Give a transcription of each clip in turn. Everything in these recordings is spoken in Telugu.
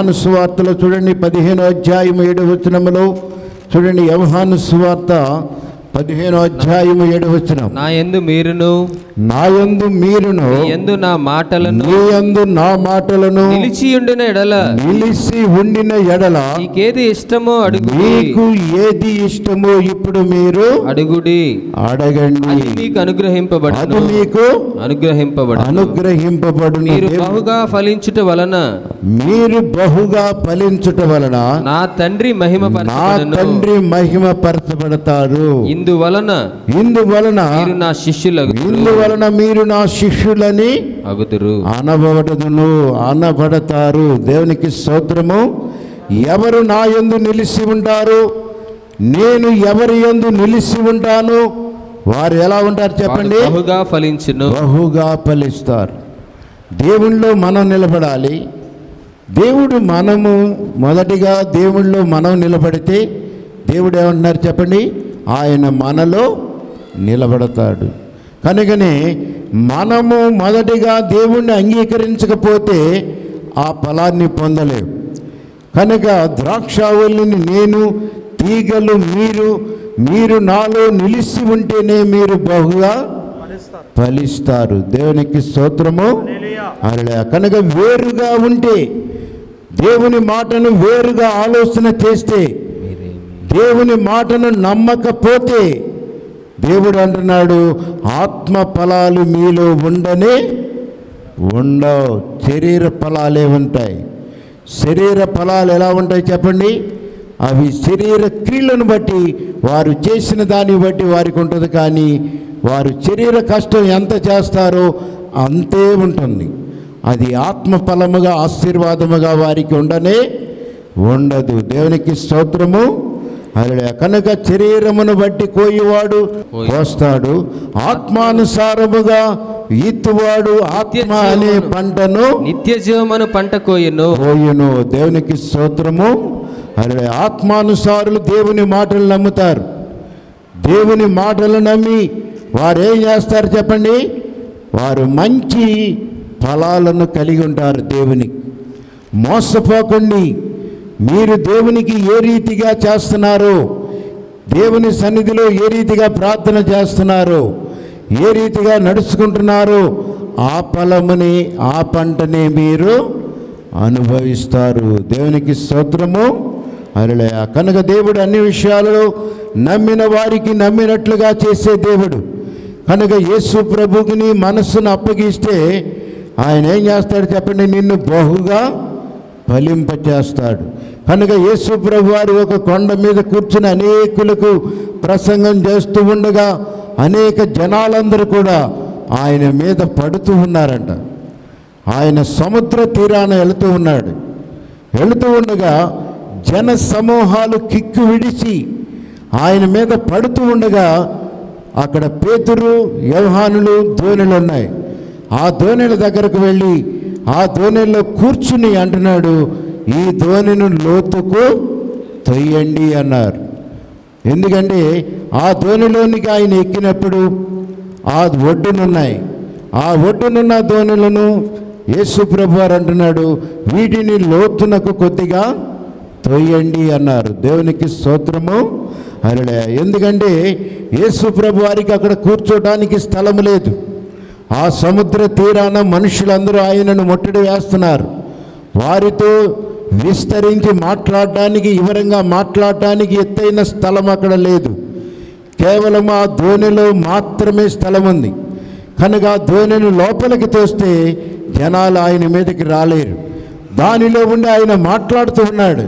యోహాను సువార్తలో చూడండి పదిహేనో అధ్యాయం ఏడు వచనములో చూడండి యోహాను సువార్త పదిహేనో అధ్యాయం ఏడు వచనం నా యందు మీరును నాయందు మీరును మీ యందు నా మాటలను నీ యందు నా మాటలను నిలిచియుండిన ఎడల నిలిసి ఉండిన ఎడల నీకేది ఇష్టమో అడుగు మీకు ఏది ఇష్టమో ఇప్పుడు మీరు అడుగుడి అడగండి అది మీకు అది అనుగ్రహింపబడును మీకు అనుగ్రహింపబడు అనుగ్రహింపబడును మీరు దేవు- బహుగా ఫలించుట వలన మీరు బహుగా ఫలించుట వలన నా తండ్రి మహిమ నా తండ్రి మహిమ పరచబడతారు ఇందువలన ఇందువలన మీరు నా శిష్యులకు ఇందువలన మీరు నా శిష్యులని అగుదురు అనబడదును అనబడతారు దేవునికి స్తోత్రము ఎవరు నా యందు నిలిచి ఉంటారు నేను ఎవరి యందు నిలిచి ఉంటాను వారు ఎలా ఉంటారు వాడు చెప్పండి బహుగా ఫలించును బహుగా ఫలిస్తారు దేవుణ్ణిలో మనం నిలబడాలి దేవుడు మనము మొదటిగా దేవుళ్ళో మనం నిలబడితే దేవుడు ఏమంటున్నారు చెప్పండి ఆయన మనలో నిలబడతాడు కనుకనే మనము మొదటిగా దేవుణ్ణి అంగీకరించకపోతే ఆ ఫలాన్ని పొందలేము కనుక ద్రాక్షావల్లిని నేను తీగలు మీరు మీరు నాలో నిలిచి ఉంటేనే మీరు బహుగా ఫలిస్తారు దేవునికి స్తోత్రము అలా కనుక వేరుగా ఉంటే దేవుని మాటను వేరుగా ఆలోచన చేస్తే దేవుని మాటను నమ్మకపోతే దేవుడు అంటున్నాడు ఆత్మ ఫలాలు మీలో ఉండనే ఉండవు శరీర ఫలాలే ఉంటాయి శరీర ఫలాలు ఎలా ఉంటాయి చెప్పండి అవి శరీర క్రియలను బట్టి వారు చేసిన దాన్ని బట్టి వారికి ఉంటుంది కానీ వారు శరీర కష్టం ఎంత చేస్తారో అంతే ఉంటుంది అది ఆత్మ ఫలముగా ఆశీర్వాదముగా వారికి ఉండనే ఉండదు దేవునికి స్తోత్రము అలా కనుక శరీరమును బట్టి కోయివాడు కోస్తాడు ఆత్మానుసారముగా ఈత్తువాడు ఆత్మ అనే పంటను నిత్య జీవమను పంట కోయను కోయును దేవునికి స్తోత్రము అలా ఆత్మానుసారులు దేవుని మాటలు నమ్ముతారు దేవుని మాటలు నమ్మి వారు ఏం చేస్తారు చెప్పండి వారు మంచి ఫలాలను కలిగి ఉంటారు దేవునికి మోసపోకండి మీరు దేవునికి ఏ రీతిగా చేస్తున్నారో దేవుని సన్నిధిలో ఏ రీతిగా ప్రార్థన చేస్తున్నారో ఏ రీతిగా నడుచుకుంటున్నారో ఆ ఫలముని ఆ పంటనే మీరు అనుభవిస్తారు దేవునికి స్తోత్రము అలలయ కనుక దేవుడు అన్ని విషయాలలో నమ్మిన వారికి నమ్మినట్లుగా చేసే దేవుడు కనుక యేసు ప్రభుకి నీ మనస్సును అప్పగిస్తే ఆయన ఏం చేస్తాడు చెప్పండి నిన్ను బహుగా ఫలింపచేస్తాడు కనుక యేసు ప్రభు వారు ఒక కొండ మీద కూర్చుని అనేకులకు ప్రసంగం చేస్తూ ఉండగా అనేక జనాలందరూ కూడా ఆయన మీద పడుతూ ఉన్నారంట ఆయన సముద్ర తీరాన వెళుతూ ఉన్నాడు వెళుతూ ఉండగా జన సమూహాలు కిక్కు విడిచి ఆయన మీద పడుతూ ఉండగా అక్కడ పేతురు వ్యవహానులు ధోనిలు ఉన్నాయి ఆ ధోనిల దగ్గరకు వెళ్ళి ఆ ధోనిలో కూర్చుని అంటున్నాడు ఈ ధోనిను లోతుకు తొయ్యండి అన్నారు ఎందుకంటే ఆ ధోనిలోనికి ఆయన ఎక్కినప్పుడు ఆ ఒడ్డునున్నాయి ఆ ఒడ్డునున్న ధోనులను యేసు ప్రభు వారు అంటున్నాడు వీటిని లోతునకు కొద్దిగా తొయ్యండి అన్నారు దేవునికి స్తోత్రము అరలే ఎందుకంటే యేసు ప్రభు వారికి అక్కడ కూర్చోటానికి స్థలం లేదు ఆ సముద్ర తీరాన మనుషులందరూ ఆయనను ముట్టడి వేస్తున్నారు వారితో విస్తరించి మాట్లాడటానికి వివరంగా మాట్లాడటానికి ఎత్తైన స్థలం అక్కడ లేదు కేవలం ఆ ధోనిలో మాత్రమే స్థలం ఉంది కనుక ఆ ధోనిని లోపలికి తోస్తే జనాలు ఆయన మీదకి రాలేరు దానిలో ఉండి ఆయన మాట్లాడుతూ ఉన్నాడు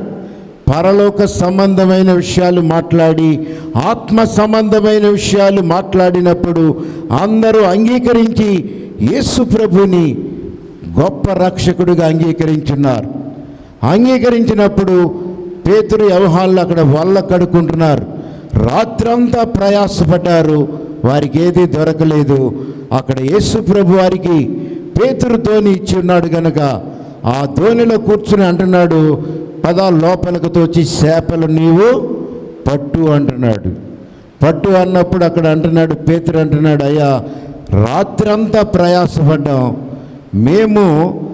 పరలోక సంబంధమైన విషయాలు మాట్లాడి ఆత్మ సంబంధమైన విషయాలు మాట్లాడినప్పుడు అందరూ అంగీకరించి యేసు ప్రభుని గొప్ప రక్షకుడిగా అంగీకరించున్నారు అంగీకరించినప్పుడు పేతురు వ్యవహారాలు అక్కడ వల్ల కడుక్కుంటున్నారు రాత్రంతా ప్రయాసపడ్డారు వారికి ఏది దొరకలేదు అక్కడ యేసు ప్రభు వారికి పేతురు ధోని ఇచ్చి ఉన్నాడు గనక ఆ ధోనిలో కూర్చుని అంటున్నాడు పదా లోపలికి తోచి చేపలు నీవు పట్టు అంటున్నాడు పట్టు అన్నప్పుడు అక్కడ అంటున్నాడు పేతురు అంటున్నాడు అయ్యా రాత్రంతా ప్రయాసపడ్డాం మేము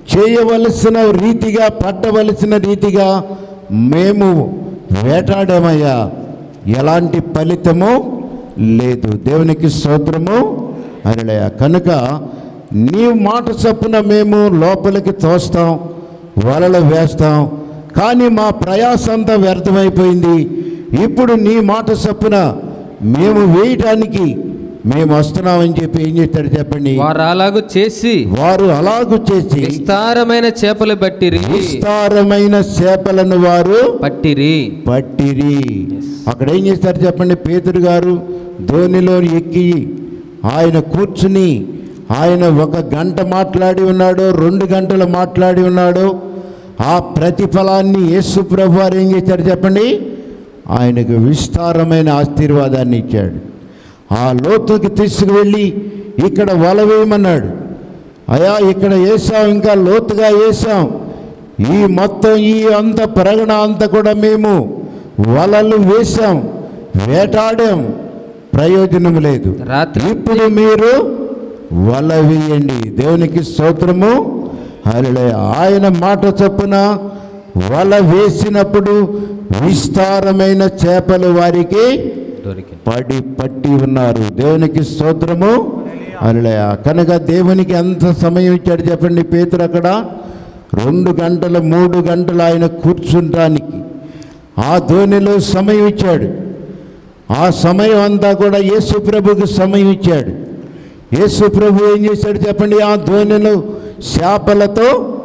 చేయవలసిన రీతిగా పట్టవలసిన రీతిగా మేము వేటాడామయ్యా ఎలాంటి ఫలితము లేదు దేవునికి స్తోత్రము అనిలయ కనుక నీ మాట చప్పున మేము లోపలికి తోస్తాం వలలు వేస్తాం కానీ మా ప్రయాస అంతా వ్యర్థమైపోయింది ఇప్పుడు నీ మాట చప్పున మేము వేయటానికి మేము వస్తున్నామని చెప్పి ఏం చేస్తాడు చెప్పండి వారు అలాగు చేసి వారు అలాగు చేసి విస్తారమైన చేపలు పట్టిరి విస్తారమైన చేపలను వారు పట్టిరి పట్టిరి అక్కడ ఏం చేస్తారు చెప్పండి పేతురు గారు ధోనిలో ఎక్కి ఆయన కూర్చుని ఆయన ఒక గంట మాట్లాడి ఉన్నాడు రెండు గంటలు మాట్లాడి ఉన్నాడు ఆ ప్రతిఫలాన్ని యేసు ప్రభు వారు ఏం చేశారు చెప్పండి ఆయనకు విస్తారమైన ఆశీర్వాదాన్ని ఇచ్చాడు ఆ లోతుకి తీసుకువెళ్ళి ఇక్కడ వల వేయమన్నాడు అయా ఇక్కడ వేసాం ఇంకా లోతుగా వేసాం ఈ మొత్తం ఈ అంత ప్రగణ అంతా కూడా మేము వలలు వేసాం వేటాడాం ప్రయోజనం లేదు రాత్రి ఇప్పుడు మీరు వల వేయండి దేవునికి స్తోత్రము హల్లెలూయా ఆయన మాట చొప్పున వల వేసినప్పుడు విస్తారమైన చేపలు వారికి దొరికింది పడి పట్టి ఉన్నారు దేవునికి స్తోత్రము అలయ కనుక దేవునికి ఎంత సమయం ఇచ్చాడు చెప్పండి పేతురు అక్కడ రెండు గంటలు మూడు గంటలు ఆయన కూర్చుంటానికి ఆ ధోనిలో సమయం ఇచ్చాడు ఆ సమయం అంతా కూడా యేసు ప్రభుకి సమయం ఇచ్చాడు యేసు ప్రభు ఏం చేశాడు చెప్పండి ఆ ధోనిలో శాపలతో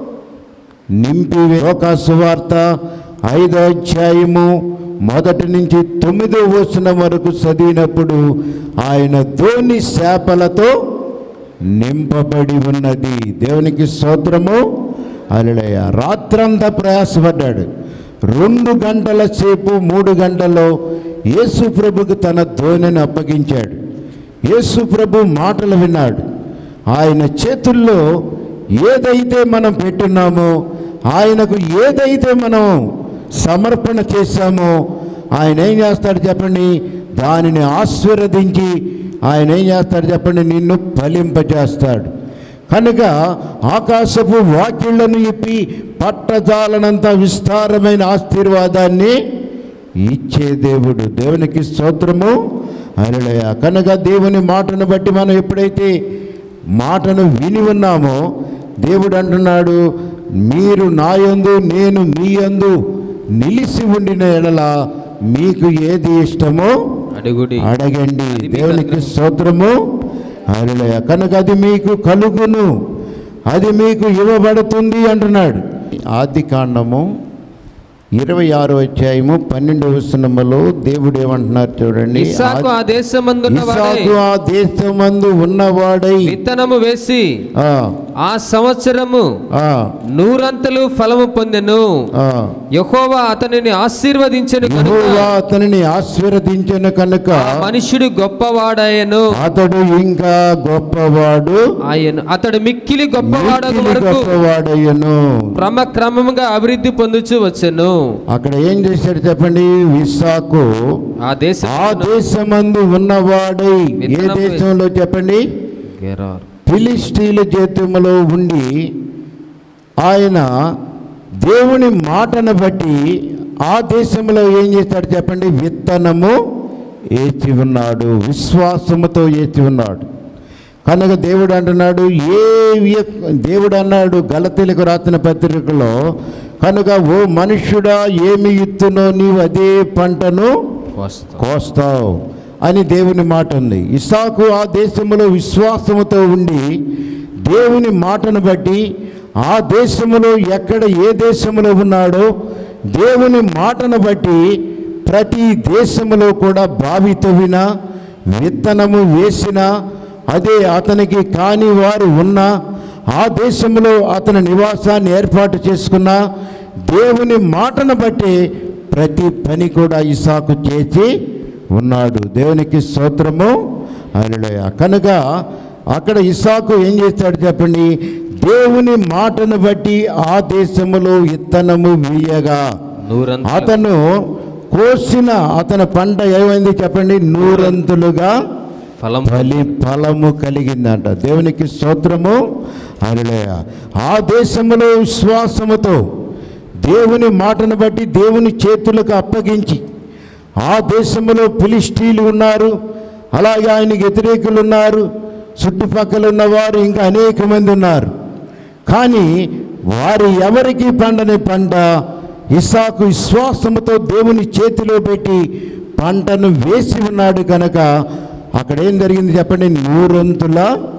నింపి లోకాసు వార్త ఐదో అధ్యాయము మొదటి నుంచి తొమ్మిదో వచనం వరకు చదివినప్పుడు ఆయన ధోని శాపలతో నింపబడి ఉన్నది దేవునికి స్తోత్రము అలడయ రాత్రంతా ప్రయాసపడ్డాడు రెండు గంటల సేపు మూడు గంటల్లో యేసు ప్రభుకు తన ధోనిని అప్పగించాడు యేసు ప్రభు మాటలు విన్నాడు ఆయన చేతుల్లో ఏదైతే మనం పెట్టున్నామో ఆయనకు ఏదైతే మనం సమర్పణ చేశామో ఆయన ఏం చేస్తాడు చెప్పండి దానిని ఆశీర్వదించి ఆయన ఏం చేస్తాడు చెప్పండి నిన్ను ఫలింపజేస్తాడు కనుక ఆకాశపు వాకిళ్లను ఇప్పి పట్టజాలనంత విస్తారమైన ఆశీర్వాదాన్ని ఇచ్చే దేవుడు దేవునికి స్తోత్రము అలడయ కనుక దేవుని మాటను బట్టి మనం ఎప్పుడైతే మాటను విని ఉన్నామో దేవుడు అంటున్నాడు మీరు నాయందు నేను మీ యందు నిలిచి ఉండిన ఎడల మీకు ఏది ఇష్టమో అడుగుడి అడగండి అది మీకు దేవునికి స్తోత్రము హల్లెలూయా కనుక అది మీకు కలుగును అది మీకు ఇవ్వబడుతుంది అంటున్నాడు ఆది కాండము ఇరవై ఆరో అధ్యాయము పన్నెండు వచనములో దేవుడు ఏమంటున్నారు చూడండి ఇస్సాకు ఆ దేశమందున్నవాడై ఇస్సాకు ఆ దేశమందు ఉన్నవాడై విత్తనము వేసి ఆ, ఆ సంవత్సరము ఆ, నూరంతలు ఫలము పొందెను ఆ. యెహోవా అతనిని ఆశీర్వదించెను కనుక యెహోవా అతనిని ఆశీర్వదించిన కనుక ఆ మనుష్యుడు గొప్పవాడాయను అతడు ఇంకా గొప్పవాడు ఆయన అతడు మిక్కిలి గొప్పవాడకు మిక్కిలి వరకు గొప్పవాడయ్యను క్రమక్రమముగా అభివృద్ధి పొందుచు వచ్చెను అక్కడ ఏం చేశాడు చెప్పండి విశాఖు ఆ దేశం ఆ దేశమందు ఉన్నవాడై ఏ విత్తనము దేశంలో చెప్పండి గెరారు. ఫిలిస్టీల చేతుములో ఉండి ఆయన దేవుని మాటను బట్టి ఆ దేశంలో ఏం చేస్తాడు చెప్పండి విత్తనము ఏచి ఉన్నాడు విశ్వాసముతో ఏచి ఉన్నాడు కనుక దేవుడు అంటున్నాడు ఏ వ్యక్- దేవుడు అన్నాడు గలతీలకు రాసిన పత్రికలో కనుక ఓ మనుష్యుడా ఏమి ఇత్తునో నీవు అదే పంటను కోస్తా. కోస్తావు అని దేవుని మాట ఉంది ఇసాకు ఆ దేశములో విశ్వాసముతో ఉండి దేవుని మాటను బట్టి ఆ దేశములో ఎక్కడ ఏ దేశములో ఉన్నాడో దేవుని మాటను బట్టి ప్రతి దేశములో కూడా బావి తవ్విన విత్తనము వేసిన అదే అతనికి కాని వారు ఉన్నా ఆ దేశంలో అతని నివాసాన్ని ఏర్పాటు చేసుకున్న దేవుని మాటను బట్టి ప్రతి పని కూడా ఇసాకు చేసి ఉన్నాడు దేవునికి స్తోత్రము అలడయ కనుక అక్కడ ఇసాకు ఏం చేస్తాడు చెప్పండి దేవుని మాటను బట్టి ఆ దేశములో ఇత్తనము వీయగా నూరంతలు అతను కోసిన అతని పంట ఏమైంది చెప్పండి నూరంతులుగా ఫలం ఫలి ఫలము కలిగిందంట దేవునికి స్తోత్రము హల్లెలూయా ఆ దేశంలో విశ్వాసముతో దేవుని మాటను బట్టి దేవుని చేతులకు అప్పగించి ఆ దేశంలో ఫిలిస్టీలు ఉన్నారు అలాగే ఆయనకి వ్యతిరేకులు ఉన్నారు చుట్టుపక్కల ఉన్నవారు ఇంకా అనేక మంది ఉన్నారు కానీ వారి ఎవరికి పండని పంట ఇసాకు విశ్వాసముతో దేవుని చేతిలో పెట్టి పంటను వేసి ఉన్నాడు కనుక అక్కడ ఏం జరిగింది చెప్పండి నూరొంతుల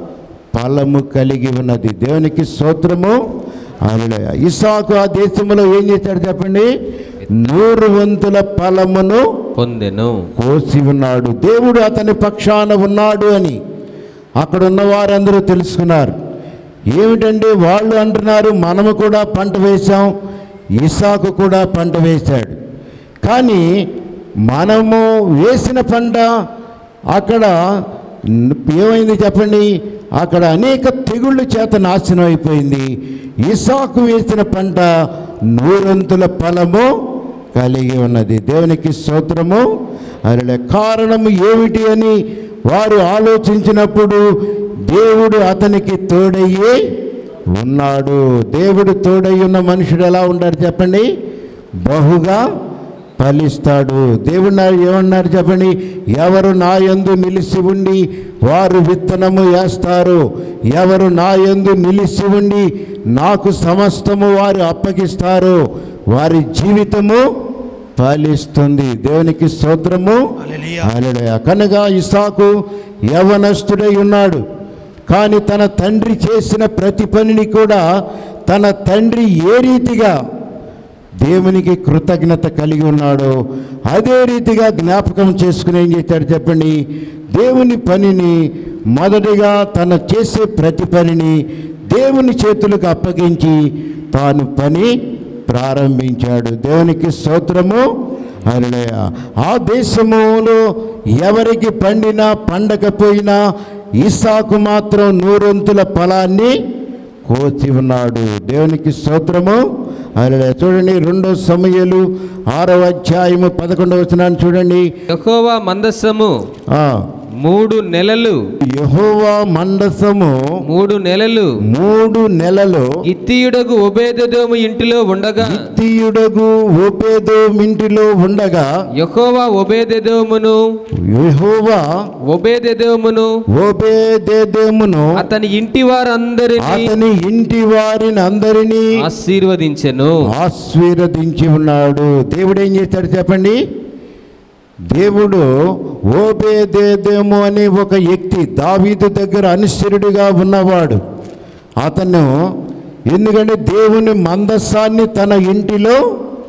ఫలము కలిగి ఉన్నది దేవునికి స్తోత్రము హల్లెలూయా ఇసాకు ఆ దేశంలో ఏం చేశాడు చెప్పండి నూరు వంతుల ఫలమును పొందెను కోసి ఉన్నాడు దేవుడు అతని పక్షాన ఉన్నాడు అని అక్కడ ఉన్న వారందరూ తెలుసుకున్నారు ఏమిటంటే వాళ్ళు అంటున్నారు మనము కూడా పంట వేశాం ఇసాకు కూడా పంట వేశాడు కానీ మనము వేసిన పంట అక్కడ న్- ఏమైంది చెప్పండి అక్కడ అనేక తెగుళ్ళ చేత నాశనం అయిపోయింది ఇసాకు వేసిన పంట నూరంతుల ఫలము కలిగి ఉన్నది దేవునికి స్తోత్రము అరే కారణము ఏమిటి అని వారు ఆలోచించినప్పుడు దేవుడు అతనికి తోడయ్యి ఉన్నాడు దేవుడు తోడై ఉన్న మనుషుడు ఎలా ఉంటాడు చెప్పండి బహుగా ఫలిస్తాడు దేవుడు నా ఏమన్నారు చెప్పండి ఎవరు నా యందు నిలిచి ఉండి వారు విత్తనము వేస్తారు ఎవరు నా యందు నిలిచి ఉండి నాకు సమస్తము వారు అప్పగిస్తారు వారి జీవితము ఫలిస్తుంది దేవునికి స్తోత్రము హల్లెలూయా. కనుక ఇసాకు యవనస్తుడై ఉన్నాడు కానీ తన తండ్రి చేసిన ప్రతి పనిని కూడా తన తండ్రి ఏ రీతిగా దేవునికి కృతజ్ఞత కలిగి ఉన్నాడో అదే రీతిగా జ్ఞాపకం చేసుకుని ఏం చేశాడు చెప్పండి దేవుని పనిని మొదటిగా తన చేసే ప్రతి పనిని దేవుని చేతులకు అప్పగించి తాను పని ప్రారంభించాడు దేవునికి స్తోత్రము హల్లెలూయా ఆ దేశములో ఎవరికి పండినా పండకపోయినా ఇసాకు మాత్రం నూరొంతుల ఫలాన్ని కోసి ఉన్నాడు దేవునికి స్తోత్రము హల్లెలూయా చూడండి రెండో సమయలు ఆరవ అధ్యాయము పదకొండవ వచనాన్ని చూడండి యెహోవా మందస్సము ఆ మూడు నెలలు యెహోవా మండసము మూడు నెలలు మూడు నెలలు ఇత్తియుడగు ఒబేదెదోము ఇంటిలో ఉండగా తీయుడగు ఓపేదో మింటిలో ఉండగా యెహోవా ఒబేదెదోమును యెహోవా ఒబేదెదోమును ఓబేదేమును అతని ఇంటి వారందరినీ అతని ఇంటి వారిని అందరినీ ఆశీర్వదించెను ఆశీర్వదించి ఉన్నాడు దేవుడు ఏం చేశాడు చెప్పండి దేవుడు ఓబేదేదేము అనే ఒక వ్యక్తి దావీదు దగ్గర అనుసరుడిగా ఉన్నవాడు అతను ఎందుకంటే దేవుని మందస్సాన్ని తన ఇంటిలో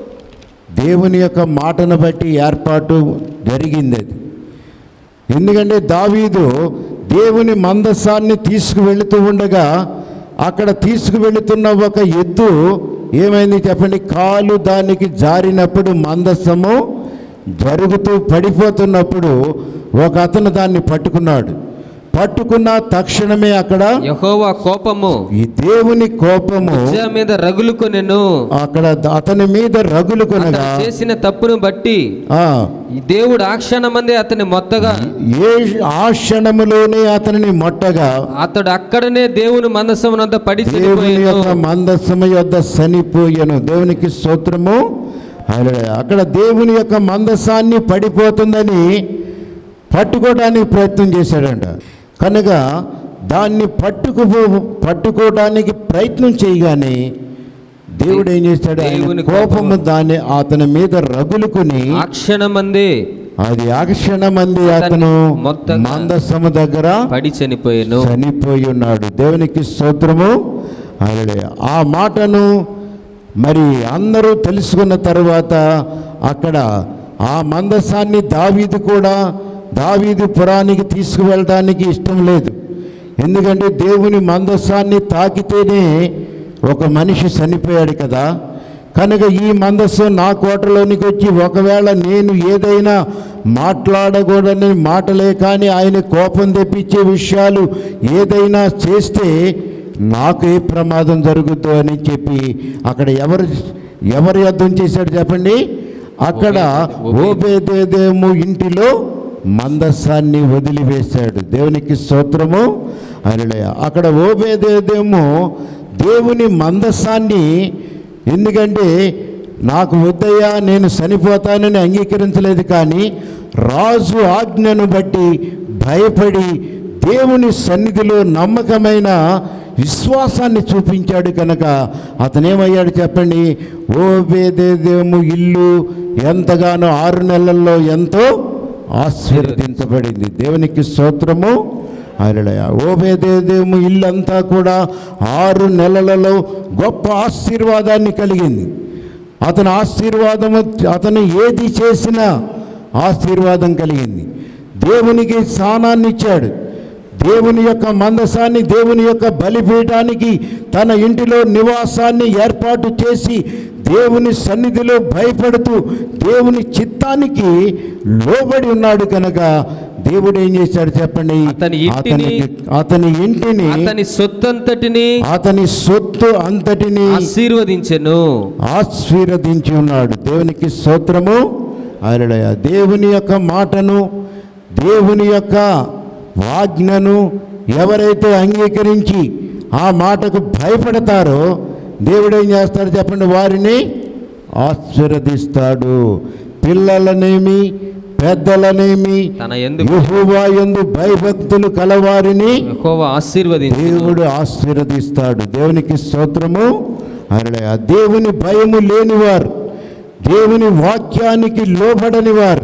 దేవుని యొక్క మాటను బట్టి ఏర్పాటు జరిగింది అది ఎందుకంటే దావీదు దేవుని మందస్సాన్ని తీసుకువెళుతూ ఉండగా అక్కడ తీసుకువెళుతున్న ఒక ఎద్దు ఏమైంది చెప్పండి కాలు దానికి జారినప్పుడు మందస్సము జరుగుతూ పడిపోతున్నప్పుడు ఒక అతను దాన్ని పట్టుకున్నాడు పట్టుకున్న తక్షణమే అక్కడ యెహోవా కోపము ఈ దేవుని కోపము ఉజ్జా మీద రగులుకొనెను అక్కడ అతని మీద రగులు కొనగా అతను చేసిన తప్పును బట్టి ఆ, ఈ దేవుడు ఆ క్షణమందే అతని మొత్తగా ఏ ఆ క్షణములోనే అతనిని మొట్టగా అతడు అక్కడనే దేవుని మందసమునంత పడి దేవుని చనిపోయాను యొక్క మందస్సము యొద్ద చనిపోయాను దేవునికి స్తోత్రము హల్లెలూయా. అక్కడ దేవుని యొక్క మందస్సాన్ని పడిపోతుందని పట్టుకోవడానికి ప్రయత్నం చేశాడంట కనుక దాన్ని పట్టుకుపో పట్టుకోవడానికి ప్రయత్నం చేయగానే దేవుడు ఏం చేశాడు ఆయన దేవుని కోపము కోపము దాన్ని అతని మీద రగులుకుని ఆ క్షణమందే అది అక్షణమంది అతను మొత్తగా మందస్సము దగ్గర పడి చనిపోయాను చనిపోయి ఉన్నాడు దేవునికి స్తోత్రము హల్లెలూయా. ఆ మాటను మరి అందరూ తెలుసుకున్న తర్వాత అక్కడ ఆ మందసాన్ని దావీదు కూడా దావీదు పురానికి తీసుకువెళ్ళడానికి ఇష్టం లేదు ఎందుకంటే దేవుని మందస్సాన్ని తాకితేనే ఒక మనిషి చనిపోయాడు కదా కనుక ఈ మందస్సు నా కోటలోనికి వచ్చి ఒకవేళ నేను ఏదైనా మాట్లాడకూడని మాటలే కానీ ఆయన కోపం తెప్పించే విషయాలు ఏదైనా చేస్తే నాకు ఏ ప్రమాదం జరుగుద్దో అని చెప్పి అక్కడ ఎవరు ఎవరు యుద్ధం చేశాడు చెప్పండి అక్కడ ఓబేదేదేమో ఇంటిలో మందసాన్ని వదిలివేశాడు దేవునికి స్తోత్రము అరలయ అక్కడ ఓబేదేదేమో దేవుని మందసాన్ని ఎందుకంటే నాకు వద్దయ్యా నేను చనిపోతానని అంగీకరించలేదు కానీ రాజు ఆజ్ఞను బట్టి భయపడి దేవుని సన్నిధిలో నమ్మకమైన విశ్వాసాన్ని చూపించాడు కనుక అతనేమయ్యాడు చెప్పండి ఓ బేదేదేము ఇల్లు ఎంతగానో ఆరు నెలల్లో ఎంతో ఆశీర్వదించబడింది దేవునికి స్తోత్రము అరడయ ఓబేదేదేము ఇల్లంతా కూడా ఆరు నెలలలో గొప్ప ఆశీర్వాదాన్ని కలిగింది అతని ఆశీర్వాదము అతను ఏది చేసినా ఆశీర్వాదం కలిగింది దేవునికి స్థానాన్ని ఇచ్చాడు దేవుని యొక్క మందసాన్ని దేవుని యొక్క బలిపీఠానికి తన ఇంటిలో నివాసాన్ని ఏర్పాటు చేసి దేవుని సన్నిధిలో భయపడుతూ దేవుని చిత్తానికి లోబడి ఉన్నాడు కనుక దేవుడు ఏం చేశాడు చెప్పండి అతని ఇంటిని- అతనికి- అతని ఇంటిని అతని సొత్తంతటిని అతని సొత్తు అంతటిని ఆశీర్వదించెను ఆశీర్వదించి ఉన్నాడు దేవునికి స్తోత్రము అరడయ దేవుని యొక్క మాటను దేవుని యొక్క ఆజ్ఞను ఎవరైతే అంగీకరించి ఆ మాటకు భయపడతారో దేవుడు ఏం చేస్తాడు చెప్పండి వారిని ఆశీర్వదిస్తాడు పిల్లలనేమి పెద్దలనేమి తన ఎందుకు యెహోవా యందు భయభక్తులు కలవారిని యెహోవా ఆశీర్వదించెను దేవుడు ఆశీర్వదిస్తాడు దేవునికి స్తోత్రము అరడయ దేవుని భయము లేనివారు దేవుని వాక్యానికి లోబడని వారు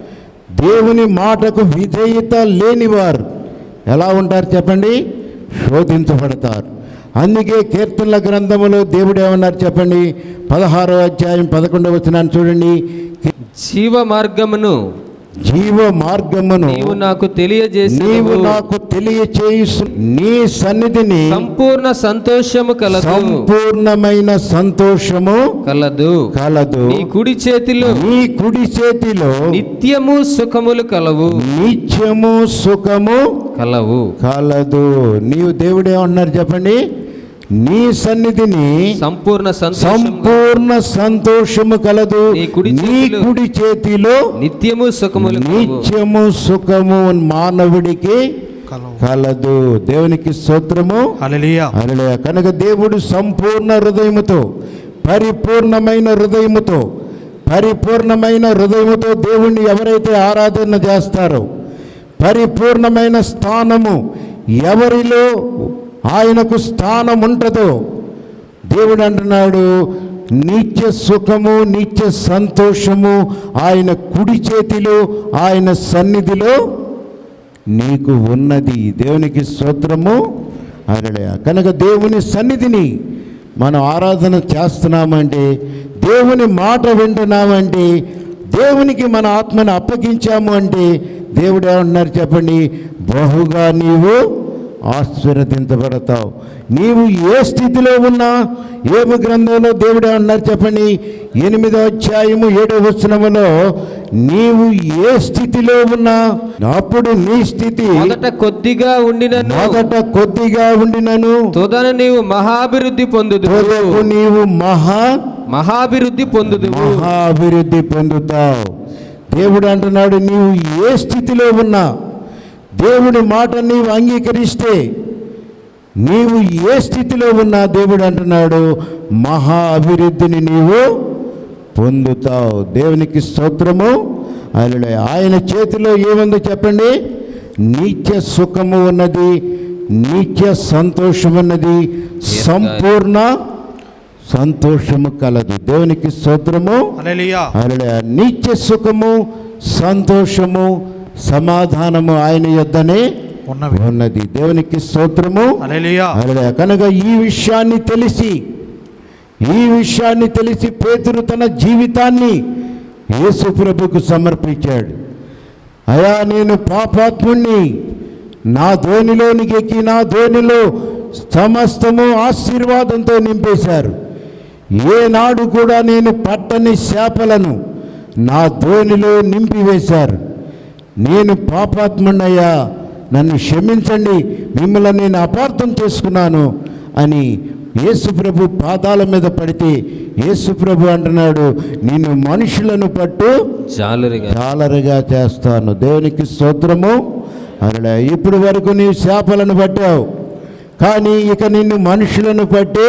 దేవుని మాటకు విధేయత లేనివారు ఎలా ఉంటారు చెప్పండి శోధించబడతారు అందుకే కీర్తనల గ్రంథములో దేవుడు ఏమన్నారు చెప్పండి పదహారో అధ్యాయం పదకొండవ వచనాన్ని చూడండి జీవ మార్గమును జీవ మార్గమును నీవు నాకు తెలియజేసి నీవు నాకు తెలియచేయు నీ సన్నిధిని సంపూర్ణ సంతోషము కలదు సంపూర్ణమైన సంతోషము కలదు కలదు నీ కుడి చేతిలో నీ కుడి చేతిలో నిత్యము సుఖములు కలవు నిత్యము సుఖము కలవు కలదు నీవు దేవుడు ఏమన్నారు చెప్పండి నీ సన్నిధిని సంపూర్ణ సంతోషం సంపూర్ణ సంతోషము కలదు నీ కుడి నీ చేతిలో కుడి చేతిలో నిత్యము సుఖములు కలవు నిత్యము సుఖము మానవుడికి కలవు కలదు దేవునికి స్తోత్రము హల్లెలూయా హల్లెలూయా. కనుక దేవుడు సంపూర్ణ హృదయముతో పరిపూర్ణమైన హృదయముతో పరిపూర్ణమైన హృదయముతో దేవుణ్ణి ఎవరైతే ఆరాధన చేస్తారో పరిపూర్ణమైన స్థానము ఎవరిలో ఆయనకు స్థానం ఉంటుందో దేవుడు అంటున్నాడు నిత్య సుఖము నిత్య సంతోషము ఆయన కుడి చేతిలో ఆయన సన్నిధిలో నీకు ఉన్నది దేవునికి స్తోత్రము అరడయ కనుక దేవుని సన్నిధిని మనం ఆరాధన చేస్తున్నామంటే దేవుని మాట వింటున్నామంటే దేవునికి మన ఆత్మను అప్పగించాము అంటే దేవుడు ఏమంటున్నారు చెప్పండి బహుగా నీవు ఆశీర్వదించబడతావు నీవు ఏ స్థితిలో ఉన్నా ఏబు గ్రంథంలో దేవుడు ఏమన్నారు చెప్పండి ఎనిమిదో అధ్యాయము ఏడో వచనములో నీవు ఏ స్థితిలో ఉన్నా అప్పుడు నీ స్థితి మొదట కొద్దిగా ఉండినను మొదట కొద్దిగా ఉండినను తుదన నీవు మహాభివృద్ధి పొందుదు తుదకు నీవు మహా మహాభివృద్ధి పొందుదు మహాభివృద్ధి పొందుతావు దేవుడు అంటున్నాడు నీవు ఏ స్థితిలో ఉన్నా దేవుడి మాట నీవు అంగీకరిస్తే నీవు ఏ స్థితిలో ఉన్నా దేవుడు అంటున్నాడు మహా అభివృద్ధిని నీవు పొందుతావు దేవునికి స్తోత్రము ఆయన ఆయన చేతిలో ఏముందో చెప్పండి నిత్య సుఖము ఉన్నది నిత్య సంతోషం ఉన్నది సంపూర్ణ సంతోషము కలదు దేవునికి స్తోత్రము హల్లెలూయా హల్లెలూయా. నిత్య సుఖము సంతోషము సమాధానము ఆయన యొద్దనే ఉన్నవి ఉన్నది దేవునికి స్తోత్రము హల్లెలూయా హల్లెలూయా. కనుక ఈ విషయాన్ని తెలిసి ఈ విషయాన్ని తెలిసి పేతురు తన జీవితాన్ని యేసు ప్రభుకు సమర్పించాడు అయా నేను పాపాత్ముణ్ణి నా ధోనిలోనికి ఎక్కి నా ధోనిలో సమస్తము ఆశీర్వాదంతో నింపేశారు ఏనాడు కూడా నేను పట్టని శాపలను నా ధోనిలో నింపివేశారు నేను పాపాత్మున్నయ్యా నన్ను క్షమించండి మిమ్మల్ని నేను అపార్థం చేసుకున్నాను అని యేసు ప్రభు పాదాల మీద పడితే యేసు ప్రభు అంటున్నాడు నేను మనుషులను పట్టు జాలరిగా జాలరుగా చేస్తాను దేవునికి స్తోత్రము అలా ఇప్పుడు వరకు నీవు చేపలను పట్టావు కానీ ఇక నిన్ను మనుషులను పట్టి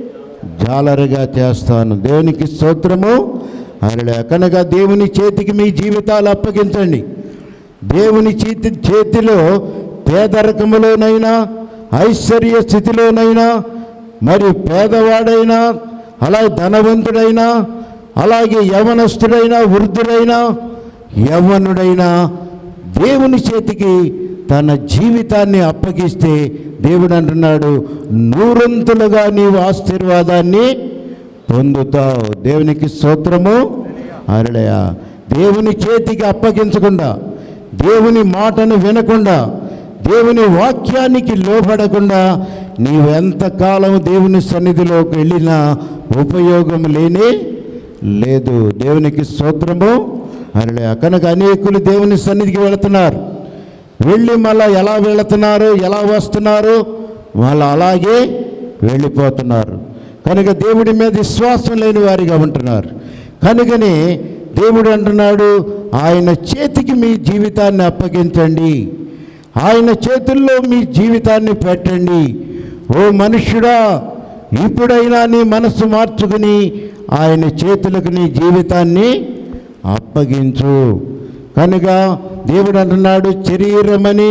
జాలరుగా చేస్తాను దేవునికి స్తోత్రము అలా కనుక దేవుని చేతికి మీ జీవితాలు అప్పగించండి దేవుని చేతి చేతిలో పేదరికములోనైనా ఐశ్వర్య స్థితిలోనైనా మరి పేదవాడైనా అలాగే ధనవంతుడైనా అలాగే యవనస్తుడైనా వృద్ధుడైనా యవ్వనుడైనా దేవుని చేతికి తన జీవితాన్ని అప్పగిస్తే దేవుడు అంటున్నాడు నూరంతులుగా నీవు ఆశీర్వాదాన్ని పొందుతావు దేవునికి స్తోత్రము అరడయ దేవుని చేతికి అప్పగించకుండా దేవుని మాటను వినకుండా దేవుని వాక్యానికి లోబడకుండా నీవు ఎంతకాలం దేవుని సన్నిధిలోకి వెళ్ళినా ఉపయోగం లేని లేదు దేవునికి స్తోత్రము అరలే కనుక అనేకులు దేవుని సన్నిధికి వెళుతున్నారు వెళ్ళి మళ్ళా ఎలా వెళుతున్నారు ఎలా వస్తున్నారు వాళ్ళు అలాగే వెళ్ళిపోతున్నారు కనుక దేవుడి మీద విశ్వాసం లేని వారిగా ఉంటున్నారు కనుకనే దేవుడు అంటున్నాడు ఆయన చేతికి మీ జీవితాన్ని అప్పగించండి ఆయన చేతుల్లో మీ జీవితాన్ని పెట్టండి ఓ మనుష్యుడా ఇప్పుడైనా నీ మనసు మార్చుకుని ఆయన చేతులకు నీ జీవితాన్ని అప్పగించు కనుక దేవుడు అంటున్నాడు శరీరమని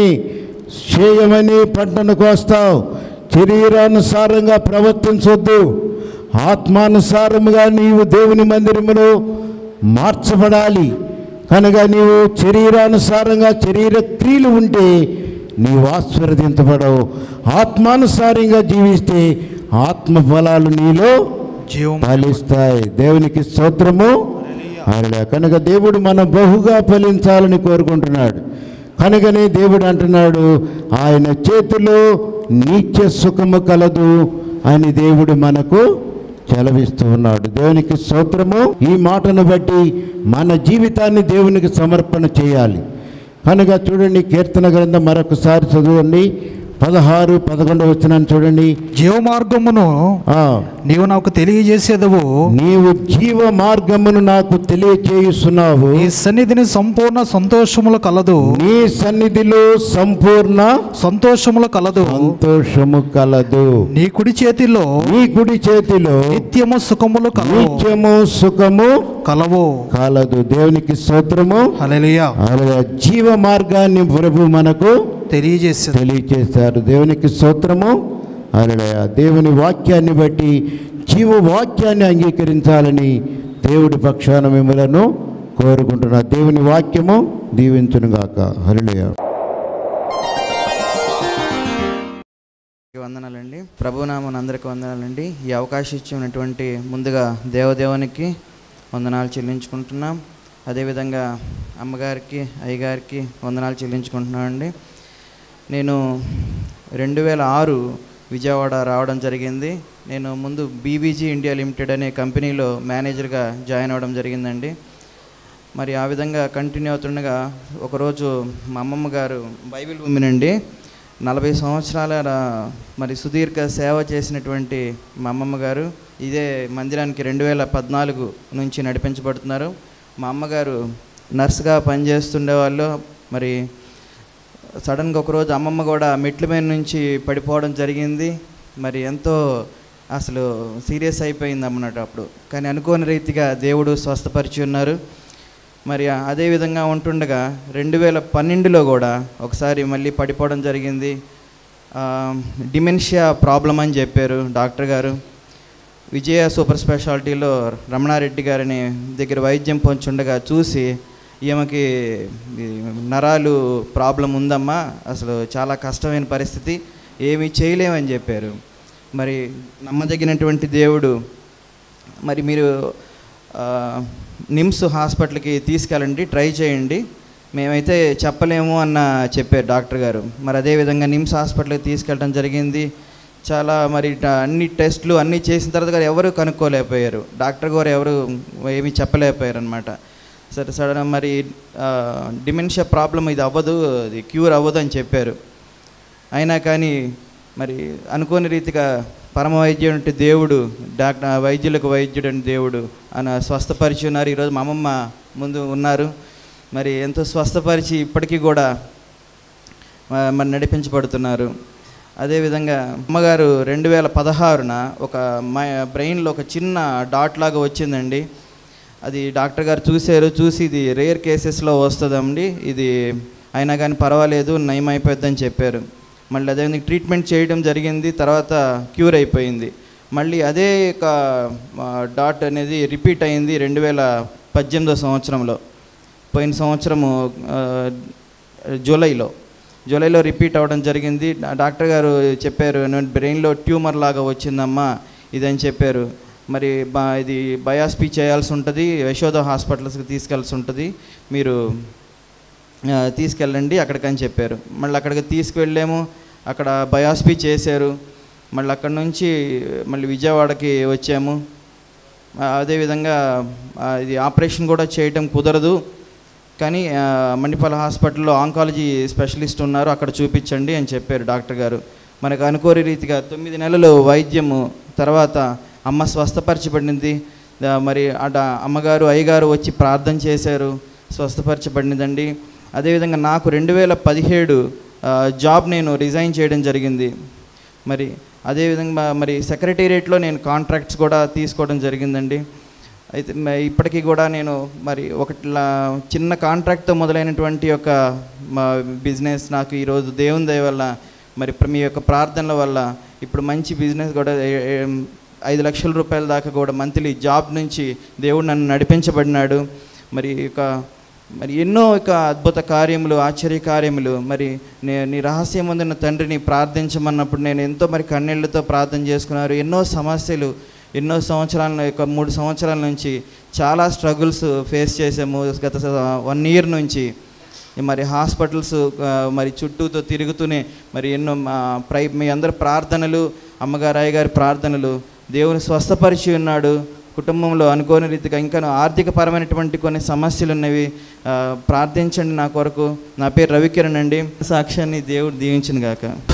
చేయమని పంటను కోస్తావు శరీరానుసారంగా ప్రవర్తించొద్దు ఆత్మానుసారముగా నీవు దేవుని మందిరములో మార్చబడాలి కనుక నీవు శరీరానుసారంగా శరీర క్రియలు ఉంటే నీవు ఆశీర్వదించబడవు ఆత్మానుసారంగా జీవిస్తే ఆత్మ ఫలాలు నీలో జీవం ఫలిస్తాయి దేవునికి స్తోత్రము అలా కనుక దేవుడు మనం బహుగా ఫలించాలని కోరుకుంటున్నాడు కనుకనే దేవుడు అంటున్నాడు ఆయన చేతిలో నిత్య సుఖము కలదు అని దేవుడు మనకు చెలవిస్తూ ఉన్నాడు దేవునికి స్తోత్రము ఈ మాటను బట్టి మన జీవితాన్ని దేవునికి సమర్పణ చేయాలి కనుక చూడండి కీర్తన గ్రంథం మరొకసారి చదవండి పదహారు పదకొండు వచ్చినాను చూడండి జీవ మార్గమును ఆ, నీవు నాకు తెలియజేసేదవు నీవు జీవ మార్గమును నాకు తెలియచేయుస్తున్నావు నీ సన్నిధిని సంపూర్ణ సంతోషములు కలదు నీ సన్నిధిలో సంపూర్ణ సంతోషములు కలదు సంతోషము కలదు నీ కుడి చేతిలో నీ కుడి చేతిలో నిత్యము సుఖములు కలవు నిత్యము సుఖము కలవు కలదు దేవునికి స్తోత్రము హల్లెలూయా అలాగే జీవ మార్గాన్ని ప్రభు మనకు తెలియజేసేది తెలియచేశారు దేవునికి స్తోత్రము అలడయ దేవుని వాక్యాన్ని బట్టి జీవ వాక్యాన్ని అంగీకరించాలని దేవుడి పక్షాన మిమ్మలను కోరుకుంటున్నా దేవుని వాక్యము దీవించునుగాక హరిలయ వందనాలండి ప్రభునామన్ అందరికీ వందనాలండి ఈ అవకాశం ఇచ్చినటువంటి ముందుగా దేవదేవునికి వందనాలు చెల్లించుకుంటున్నాం అదేవిధంగా అమ్మగారికి అయ్యగారికి వందనాలు చెల్లించుకుంటున్నామండి నేను రెండు వేల ఆరు విజయవాడ రావడం జరిగింది నేను ముందు బీబీజీ ఇండియా లిమిటెడ్ అనే కంపెనీలో మేనేజర్గా జాయిన్ అవ్వడం జరిగిందండి మరి ఆ విధంగా కంటిన్యూ అవుతుండగా ఒకరోజు మా అమ్మమ్మ గారు బైబిల్ ఉమెన్ అండి నలభై సంవత్సరాల రా- మరి సుదీర్ఘ సేవ చేసినటువంటి మా అమ్మమ్మ గారు ఇదే మందిరానికి రెండు వేల పద్నాలుగు నుంచి నడిపించబడుతున్నారు మా అమ్మగారు నర్సుగా పనిచేస్తుండే వాళ్ళు మరి సడన్గా ఒకరోజు అమ్మమ్మ కూడా మెట్ల మీద నుంచి పడిపోవడం జరిగింది మరి ఎంతో అసలు సీరియస్ అయిపోయింది అన్నమాట అప్పుడు కానీ అనుకోని రీతిగా దేవుడు స్వస్థపరిచి ఉన్నారు మరి అదే విధంగా ఉంటుండగా రెండు వేల పన్నెండులో కూడా ఒకసారి మళ్ళీ పడిపోవడం జరిగింది ఆ, డిమెన్షియా ప్రాబ్లం అని చెప్పారు డాక్టర్ గారు విజయ సూపర్ స్పెషాలిటీలో రమణారెడ్డి గారిని దగ్గర వైద్యం పొంచుండగా చూసి ఈమెకి ఈ నరాలు ప్రాబ్లం ఉందమ్మా అసలు చాలా కష్టమైన పరిస్థితి ఏమీ చేయలేమని చెప్పారు మరి నమ్మదగినటువంటి దేవుడు మరి మీరు ఆ, నిమ్స్ హాస్పిటల్కి తీసుకెళ్ళండి ట్రై చేయండి మేమైతే చెప్పలేము అన్న చెప్పారు డాక్టర్ గారు మరి అదేవిధంగా నిమ్స్ హాస్పిటల్కి తీసుకెళ్ళడం జరిగింది చాలా మరి ట- అన్ని టెస్ట్లు అన్నీ చేసిన తర్వాత కూడా ఎవరు కనుక్కోలేకపోయారు డాక్టర్ గారు ఎవరు ఏమీ చెప్పలేకపోయారు అనమాట సరే సడన్ మరి డిమెన్షియా ప్రాబ్లం ఇది అవ్వదు ఇది క్యూర్ అవ్వదు అని చెప్పారు అయినా కానీ మరి అనుకోని రీతిగా పరమ వైద్యుడు అంటే దేవుడు డాక్టర్ వైద్యులకు వైద్యుడు అంటే దేవుడు అని స్వస్థపరిచి ఉన్నారు ఈరోజు మా అమ్మమ్మ ముందు ఉన్నారు మరి ఎంతో స్వస్థపరిచి ఇప్పటికీ కూడా మ- మరి నడిపించబడుతున్నారు అదేవిధంగా అమ్మగారు రెండు వేల పదహారున ఒక మై బ్రెయిన్లో ఒక చిన్న డాట్ లాగా వచ్చిందండి అది డాక్టర్ గారు చూశారు చూసి ఇది రేర్ కేసెస్లో వస్తుందండి ఇది అయినా కానీ పర్వాలేదు నయం అయిపోద్దని చెప్పారు మళ్ళీ అదేవిధంగా ట్రీట్మెంట్ చేయడం జరిగింది తర్వాత క్యూర్ అయిపోయింది మళ్ళీ అదే ఒక ఆ, డాట్ అనేది రిపీట్ అయింది రెండు వేల పద్దెనిమిదో సంవత్సరంలో పోయిన సంవత్సరము ఆ, జూలైలో జూలైలో రిపీట్ అవ్వడం జరిగింది డా- డాక్టర్ గారు చెప్పారు "నువ్వు బ్రెయిన్లో ట్యూమర్ లాగా వచ్చిందమ్మా ఇదని చెప్పారు మరి బా ఇది బయాస్పీ చేయాల్సి ఉంటుంది యశోద హాస్పిటల్స్కి తీసుకెళ్ళాల్సి ఉంటుంది మీరు ఆ, తీసుకెళ్ళండి అక్కడికని చెప్పారు మళ్ళీ అక్కడికి తీసుకువెళ్ళాము అక్కడ బయాస్పీ చేశారు మళ్ళీ అక్కడ నుంచి మళ్ళీ విజయవాడకి వచ్చాము ఆ, అదేవిధంగా ఆ, ఇది ఆపరేషన్ కూడా చేయటం కుదరదు కానీ ఆ, మణిపాల హాస్పిటల్లో ఆంకాలజీ స్పెషలిస్ట్ ఉన్నారు అక్కడ చూపించండి అని చెప్పారు డాక్టర్ గారు మనకు అనుకోని రీతిగా తొమ్మిది నెలలు వైద్యము తర్వాత అమ్మ స్వస్థపరచబడింది దా- మరి అట అమ్మగారు అయ్యగారు వచ్చి ప్రార్థన చేశారు స్వస్థపరచబడినదండి అదేవిధంగా నాకు రెండు వేల పదిహేడు జాబ్ నేను రిజైన్ చేయడం జరిగింది మరి అదేవిధంగా మరి సెక్రటేరియట్లో నేను కాంట్రాక్ట్స్ కూడా తీసుకోవడం జరిగిందండి అయితే మ- ఇప్పటికీ కూడా నేను మరి ఒక చిన్న కాంట్రాక్ట్తో మొదలైనటువంటి ఒక మా బిజినెస్ నాకు ఈరోజు దేవుని దయ వల్ల మరి ప్ర- మీ యొక్క ప్రార్థనల వల్ల ఇప్పుడు మంచి బిజినెస్ కూడా ఏ- ఏ- ఐదు లక్షల రూపాయల దాకా కూడా మంత్లీ జాబ్ నుంచి దేవుడు నన్ను నడిపించబడినాడు మరి ఇక మరి ఎన్నో ఇక అద్భుత కార్యములు ఆశ్చర్య కార్యములు మరి నే నీ రహస్యం పొందిన తండ్రిని ప్రార్థించమన్నప్పుడు నేను ఎంతో మరి కన్నీళ్లతో ప్రార్థన చేసుకున్నారు ఎన్నో సమస్యలు ఎన్నో సంవత్సరాల యొక్క మూడు సంవత్సరాల నుంచి చాలా స్ట్రగుల్స్ ఫేస్ చేసాము గత వన్ ఇయర్ నుంచి మరి హాస్పిటల్స్ ఆ, మరి చుట్టూతో తిరుగుతూనే మరి ఎన్నో మా ప్రై మీ అందరి ప్రార్థనలు అమ్మగారు అయ్యగారి ప్రార్థనలు దేవుని స్వస్థపరిచి ఉన్నాడు కుటుంబంలో అనుకోని రీతిగా ఇంకా ఆర్థికపరమైనటువంటి కొన్ని సమస్యలు ఉన్నవి ఆ, ప్రార్థించండి నా కొరకు నా పేరు రవికిరణ్ అండి సాక్ష్యాన్ని దేవుడు దీవించిన గాక